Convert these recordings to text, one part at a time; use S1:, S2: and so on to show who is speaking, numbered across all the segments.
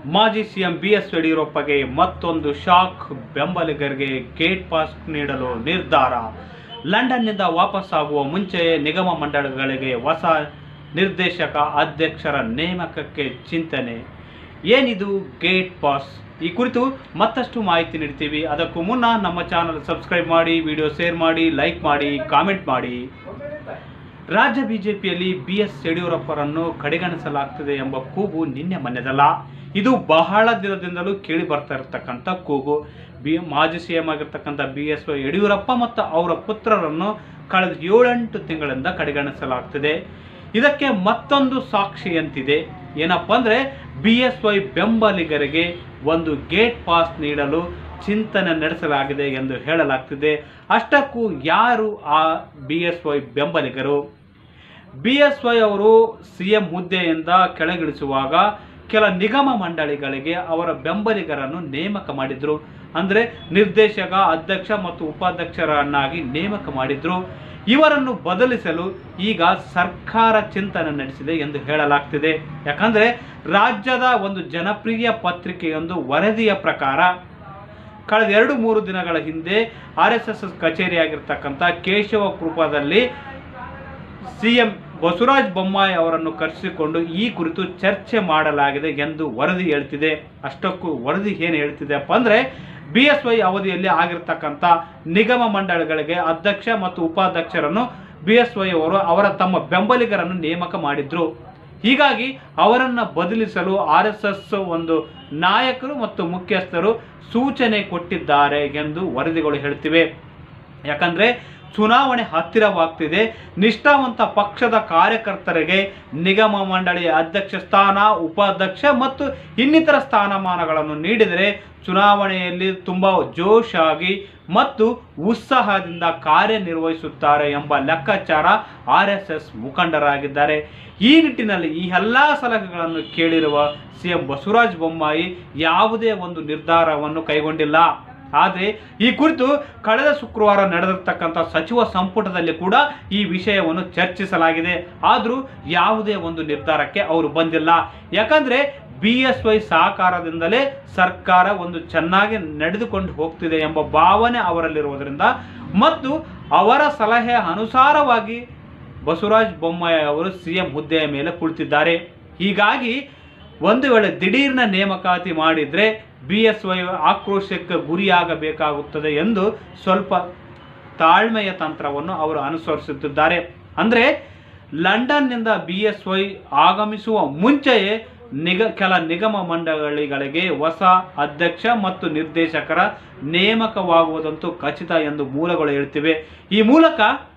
S1: ಮಾಜಿ CM B S ಯಡಿಯೂರಪ್ಪಗೆ ಮತ್ತೊಂದು shock ಬೆಂಬಲಿಗರಿಗೆ gate pass ನೀಡಲು ನಿರ್ಧಾರ ಲಂಡನ್ನಿಂದ ವಾಪಸ್ಸಾಗುವ ಮುಂಚೆಯೇ ನಿಗಮ ಮಂಡಳಗಳಿಗೆ ಹೊಸ ನಿರ್ದೇಶಕ ಅಧ್ಯಕ್ಷರ ನೇಮಕಕ್ಕೆ ಚಿಂತನೆ ಏನಿದು ಗೇಟ್ ಪಾಸ್ ಈ ಕುರಿತು ಮತ್ತಷ್ಟು ಮಾಹಿತಿ ನೀಡ್ತೀವಿ ಅದಕ್ಕೂ ಮುನ್ನ ನಮ್ಮ ಚಾನಲ್ ಸಬ್ಸ್ಕ್ರೈಬ್ ಮಾಡಿ ವಿಡಿಯೋ ಶೇರ್ ಮಾಡಿ ಲೈಕ್ ಮಾಡಿ ಕಾಮೆಂಟ್ ಮಾಡಿ ರಾಜ್ಯ ಬಿಜೆಪಿಯಲ್ಲಿ ಬಿ ಎಸ್ ಯಡಿಯೂರಪ್ಪರನ್ನು ಕಡೆಗಣಿಸಲಾಗ್ತಿದೆ ಎಂಬ ಕೂಗು ನಿನ್ನೆ ಮೊನ್ನೆದಲ್ಲ ಇದು ಬಹಳ ದಿನದಿಂದಲೂ ಕೇಳಿ ಬರ್ತಾ ಇರತಕ್ಕಂಥ ಕೂಗು ಬಿ ಮಾಜಿ ಸಿ ಎಂ ಆಗಿರ್ತಕ್ಕಂಥ ಬಿ ಎಸ್ ವೈ ಯಡಿಯೂರಪ್ಪ ಮತ್ತು ಅವರ ಪುತ್ರರನ್ನು ಕಳೆದ ಏಳೆಂಟು ತಿಂಗಳಿಂದ ಕಡೆಗಣಿಸಲಾಗ್ತಿದೆ ಇದಕ್ಕೆ ಮತ್ತೊಂದು ಸಾಕ್ಷಿಯಂತಿದೆ ಏನಪ್ಪ ಅಂದರೆ ಬಿ ಎಸ್ ವೈ ಬೆಂಬಲಿಗರಿಗೆ ಒಂದು ಗೇಟ್ ಪಾಸ್ ನೀಡಲು ಚಿಂತನೆ ನಡೆಸಲಾಗಿದೆ ಎಂದು ಹೇಳಲಾಗ್ತಿದೆ ಅಷ್ಟಕ್ಕೂ ಯಾರು ಆ ಬಿ ಎಸ್ ವೈ ಬೆಂಬಲಿಗರು ಬಿ ಎಸ್ ವೈ ಅವರು ಸಿ ಎಂ ಹುದ್ದೆಯಿಂದ ಕೆಳಗಿಳಿಸುವಾಗ ಕೆಲ ನಿಗಮ ಮಂಡಳಿಗಳಿಗೆ ಅವರ ಬೆಂಬಲಿಗರನ್ನು ನೇಮಕ ಮಾಡಿದ್ರು ಅಂದರೆ ನಿರ್ದೇಶಕ ಅಧ್ಯಕ್ಷ ಮತ್ತು ಉಪಾಧ್ಯಕ್ಷರನ್ನಾಗಿ ನೇಮಕ ಮಾಡಿದ್ರು ಇವರನ್ನು ಬದಲಿಸಲು ಈಗ ಸರ್ಕಾರ ಚಿಂತನೆ ನಡೆಸಿದೆ ಎಂದು ಹೇಳಲಾಗ್ತಿದೆ ಯಾಕಂದ್ರೆ ರಾಜ್ಯದ ಒಂದು ಜನಪ್ರಿಯ ಪತ್ರಿಕೆಯೊಂದು ವರದಿಯ ಪ್ರಕಾರ ಕಳೆದ ಎರಡು ಮೂರು ದಿನಗಳ ಹಿಂದೆ ಆರ್ ಎಸ್ ಎಸ್ ಕಚೇರಿಯಾಗಿರ್ತಕ್ಕಂಥ ಕೇಶವ ಕೃಪದಲ್ಲಿ ಸಿ ಎಂ ಬಸವರಾಜ ಬೊಮ್ಮಾಯಿ ಅವರನ್ನು ಕರೆಸಿಕೊಂಡು ಈ ಕುರಿತು ಚರ್ಚೆ ಮಾಡಲಾಗಿದೆ ಎಂದು ವರದಿ ಹೇಳ್ತಿದೆ ಅಷ್ಟಕ್ಕೂ ವರದಿ ಏನು ಹೇಳ್ತಿದೆಪ್ಪ ಅಂದರೆ ಬಿ ಎಸ್ ವೈ ಅವಧಿಯಲ್ಲಿ ಆಗಿರ್ತಕ್ಕಂಥ ನಿಗಮ ಮಂಡಳಿಗಳಿಗೆ ಅಧ್ಯಕ್ಷ ಮತ್ತು ಉಪಾಧ್ಯಕ್ಷರನ್ನು ಬಿ ಎಸ್ ವೈ ಅವರು ಅವರ ತಮ್ಮ ಬೆಂಬಲಿಗರನ್ನು ನೇಮಕ ಮಾಡಿದ್ರು ಹೀಗಾಗಿ ಅವರನ್ನು ಬದಲಿಸಲು ಆರ್ ಎಸ್ ಎಸ್ ಒಂದು ನಾಯಕರು ಮತ್ತು ಮುಖ್ಯಸ್ಥರು ಸೂಚನೆ ಕೊಟ್ಟಿದ್ದಾರೆ ಎಂದು ವರದಿಗಳು ಹೇಳ್ತಿವೆ ಯಾಕಂದ್ರೆ ಚುನಾವಣೆ ಹತ್ತಿರವಾಗ್ತಿದೆ ನಿಷ್ಠಾವಂತ ಪಕ್ಷದ ಕಾರ್ಯಕರ್ತರಿಗೆ ನಿಗಮ ಮಂಡಳಿಯ ಅಧ್ಯಕ್ಷ ಸ್ಥಾನ ಉಪಾಧ್ಯಕ್ಷ ಮತ್ತು ಇನ್ನಿತರ ಸ್ಥಾನಮಾನಗಳನ್ನು ನೀಡಿದರೆ ಚುನಾವಣೆಯಲ್ಲಿ ತುಂಬ ಜೋಶಾಗಿ ಮತ್ತು ಉತ್ಸಾಹದಿಂದ ಕಾರ್ಯನಿರ್ವಹಿಸುತ್ತಾರೆ ಎಂಬ ಲೆಕ್ಕಾಚಾರ ಆರ್ ಎಸ್ ಎಸ್ ಮುಖಂಡರಾಗಿದ್ದಾರೆ ಈ ನಿಟ್ಟಿನಲ್ಲಿ ಈ ಎಲ್ಲ ಸಲಹೆಗಳನ್ನು ಕೇಳಿರುವ ಸಿ ಎಂ ಬಸವರಾಜ ಬೊಮ್ಮಾಯಿ ಯಾವುದೇ ಒಂದು ನಿರ್ಧಾರವನ್ನು ಕೈಗೊಂಡಿಲ್ಲ ಆದರೆ ಈ ಕುರಿತು ಕಳೆದ ಶುಕ್ರವಾರ ನಡೆದಿರ್ತಕ್ಕಂಥ ಸಚಿವ ಸಂಪುಟದಲ್ಲಿ ಕೂಡ ಈ ವಿಷಯವನ್ನು ಚರ್ಚಿಸಲಾಗಿದೆ ಆದರೂ ಯಾವುದೇ ಒಂದು ನಿರ್ಧಾರಕ್ಕೆ ಅವರು ಬಂದಿಲ್ಲ ಯಾಕಂದ್ರೆ ಬಿ ಎಸ್ ವೈ ಸಹಕಾರದಿಂದಲೇ ಸರ್ಕಾರ ಒಂದು ಚೆನ್ನಾಗಿ ನಡೆದುಕೊಂಡು ಹೋಗ್ತಿದೆ ಎಂಬ ಭಾವನೆ ಅವರಲ್ಲಿರುವುದರಿಂದ ಮತ್ತು ಅವರ ಸಲಹೆ ಅನುಸಾರವಾಗಿ ಬಸವರಾಜ ಬೊಮ್ಮಾಯಿ ಅವರು ಸಿ ಎಂ ಹುದ್ದೆಯ ಮೇಲೆ ಕುಳಿತಿದ್ದಾರೆ ಹೀಗಾಗಿ ಒಂದು ವೇಳೆ ದಿಢೀರ್ನ ನೇಮಕಾತಿ ಮಾಡಿದರೆ ಬಿ ಎಸ್ ವೈ ಆಕ್ರೋಶಕ್ಕೆ ಗುರಿಯಾಗಬೇಕಾಗುತ್ತದೆ ಎಂದು ಸ್ವಲ್ಪ ತಾಳ್ಮೆಯ ತಂತ್ರವನ್ನು ಅವರು ಅನುಸರಿಸುತ್ತಿದ್ದಾರೆ ಅಂದರೆ ಲಂಡನ್ನಿಂದ ಬಿ ಎಸ್ ವೈ ಆಗಮಿಸುವ ಮುಂಚೆಯೇ ನಿಗ ಕೆಲ ನಿಗಮ ಮಂಡಳಿಗಳಿಗೆ ಹೊಸ ಅಧ್ಯಕ್ಷ ಮತ್ತು ನಿರ್ದೇಶಕರ ನೇಮಕವಾಗುವುದಂತೂ ಖಚಿತ ಎಂದು ಮೂಲಗಳು ಹೇಳ್ತಿವೆ ಈ ಮೂಲಕ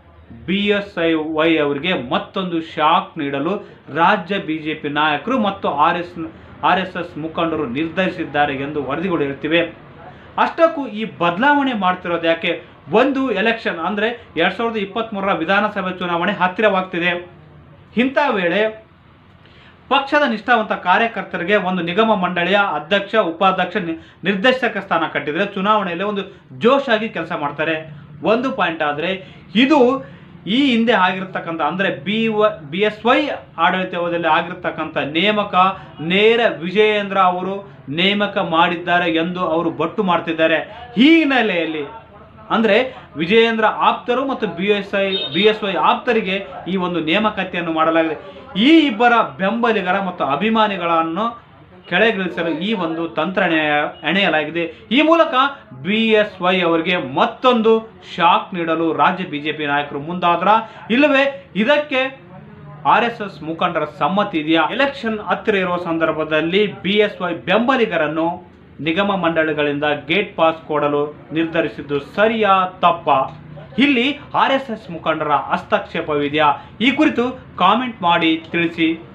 S1: ಬಿ ಎಸ್ ಐ ವೈ ಅವರಿಗೆ ಮತ್ತೊಂದು ಶಾಕ್ ನೀಡಲು ರಾಜ್ಯ ಬಿಜೆಪಿ ನಾಯಕರು ಮತ್ತು R S R S S ಮುಖಂಡರು ನಿರ್ಧರಿಸಿದ್ದಾರೆ ಎಂದು ವರದಿಗಳು ಹೇಳ್ತಿವೆ ಅಷ್ಟಕ್ಕೂ ಈ ಬದಲಾವಣೆ ಮಾಡ್ತಿರೋದು ಯಾಕೆ ಒಂದು ಎಲೆಕ್ಷನ್ ಅಂದರೆ ಎರಡು ಸಾವಿರದ ಇಪ್ಪತ್ತ್ಮೂರರ ವಿಧಾನಸಭೆ ಚುನಾವಣೆ ಹತ್ತಿರವಾಗ್ತಿದೆ ಇಂಥ ವೇಳೆ ಪಕ್ಷದ ನಿಷ್ಠಾವಂತ ಕಾರ್ಯಕರ್ತರಿಗೆ ಒಂದು ನಿಗಮ ಮಂಡಳಿಯ ಅಧ್ಯಕ್ಷ ಉಪಾಧ್ಯಕ್ಷ ನಿ- ನಿರ್ದೇಶಕ ಸ್ಥಾನ ಕಟ್ಟಿದರೆ ಚುನಾವಣೆಯಲ್ಲಿ ಒಂದು ಜೋಶಾಗಿ ಕೆಲಸ ಮಾಡ್ತಾರೆ ಒಂದು ಪಾಯಿಂಟ್ ಆದರೆ ಇದು ಈ ಹಿಂದೆ ಆಗಿರ್ತಕ್ಕಂಥ ಅಂದರೆ ಬಿ ವ ಬಿ ಎಸ್ ವೈ ಆಡಳಿತದಲ್ಲಿ ಆಗಿರ್ತಕ್ಕಂಥ ನೇಮಕ ನೇರ ವಿಜಯೇಂದ್ರ ಅವರು ನೇಮಕ ಮಾಡಿದ್ದಾರೆ ಎಂದು ಅವರು ಬಟ್ಟು ಮಾಡ್ತಿದ್ದಾರೆ ಈ ಹಿನ್ನೆಲೆಯಲ್ಲಿ ಅಂದರೆ ವಿಜಯೇಂದ್ರ ಆಪ್ತರು ಮತ್ತು B S I B S Y ಆಪ್ತರಿಗೆ ಈ ಒಂದು ನೇಮಕಾತಿಯನ್ನು ಮಾಡಲಾಗಿದೆ ಈ ಇಬ್ಬರ ಬೆಂಬಲಿಗರ ಮತ್ತು ಅಭಿಮಾನಿಗಳನ್ನು ಕೆಳಗಿಳಿಸಲು ಈ ಒಂದು ತಂತ್ರ ಎಣೆ- ಎಣೆಯಲಾಗಿದೆ ಈ ಮೂಲಕ ಬಿ ಎಸ್ ವೈ ಅವರಿಗೆ ಮತ್ತೊಂದು ಶಾಕ್ ನೀಡಲು ರಾಜ್ಯ ಬಿಜೆಪಿ ನಾಯಕರು ಮುಂದಾದ್ರ ಇಲ್ಲವೇ ಇದಕ್ಕೆ ಆರ್ ಎಸ್ ಎಸ್ ಮುಖಂಡರ ಸಮ್ಮತಿ ಇದೆಯಾ ಎಲೆಕ್ಷನ್ ಹತ್ತಿರ ಇರುವ ಸಂದರ್ಭದಲ್ಲಿ ಬಿ ಎಸ್ ವೈ ಬೆಂಬಲಿಗರನ್ನು ನಿಗಮ ಮಂಡಳಿಗಳಿಂದ ಗೇಟ್ ಪಾಸ್ ಕೊಡಲು ನಿರ್ಧರಿಸಿದ್ದು ಸರಿಯಾ ತಪ್ಪ ಇಲ್ಲಿ ಆರ್ ಎಸ್ ಎಸ್ ಮುಖಂಡರ ಹಸ್ತಕ್ಷೇಪವಿದೆಯಾ ಈ ಕುರಿತು ಕಾಮೆಂಟ್ ಮಾಡಿ ತಿಳಿಸಿ